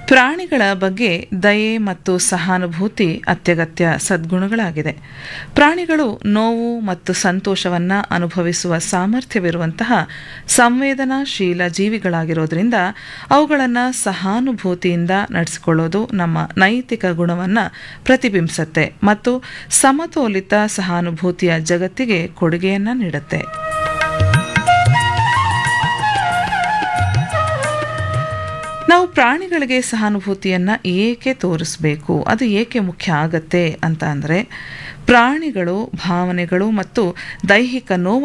ಪ್ರಾಣಿಗಳ ಬಗ್ಗೆ ದಯೆ ಮತ್ತು ಸಹಾನುಭೂತಿ ಅತ್ಯಗತ್ಯ ಸದ್ಗುಣಗಳಾಗಿದೆ ಪ್ರಾಣಿಗಳು ನೋವು ಮತ್ತು ಸಂತೋಷವನ್ನು ಅನುಭವಿಸುವ ಸಾಮರ್ಥ್ಯವಿರುವಂತಹ ಸಂವೇದನಾಶೀಲ ಜೀವಿಗಳಾಗಿರೋದ್ರಿಂದ ಅವುಗಳನ್ನು ಸಹಾನುಭೂತಿಯಿಂದ ನಡೆಸಿಕೊಳ್ಳೋದು ನಮ್ಮ ನೈತಿಕ ಗುಣವನ್ನು ಪ್ರತಿಬಿಂಬಿಸುತ್ತೆ ಮತ್ತು ಸಮತೋಲಿತ ಸಹಾನುಭೂತಿಯ ಜಗತ್ತಿಗೆ ಕೊಡುಗೆಯನ್ನು ನೀಡುತ್ತೆ ನಾವು ಪ್ರಾಣಿಗಳಿಗೆ ಸಹಾನುಭೂತಿಯನ್ನು ಏಕೆ ತೋರಿಸಬೇಕು ಅದು ಏಕೆ ಮುಖ್ಯ ಆಗತ್ತೆ ಅಂತ ಅಂದರೆ ಪ್ರಾಣಿಗಳು ಭಾವನೆಗಳು ಮತ್ತು ದೈಹಿಕ ನೋವು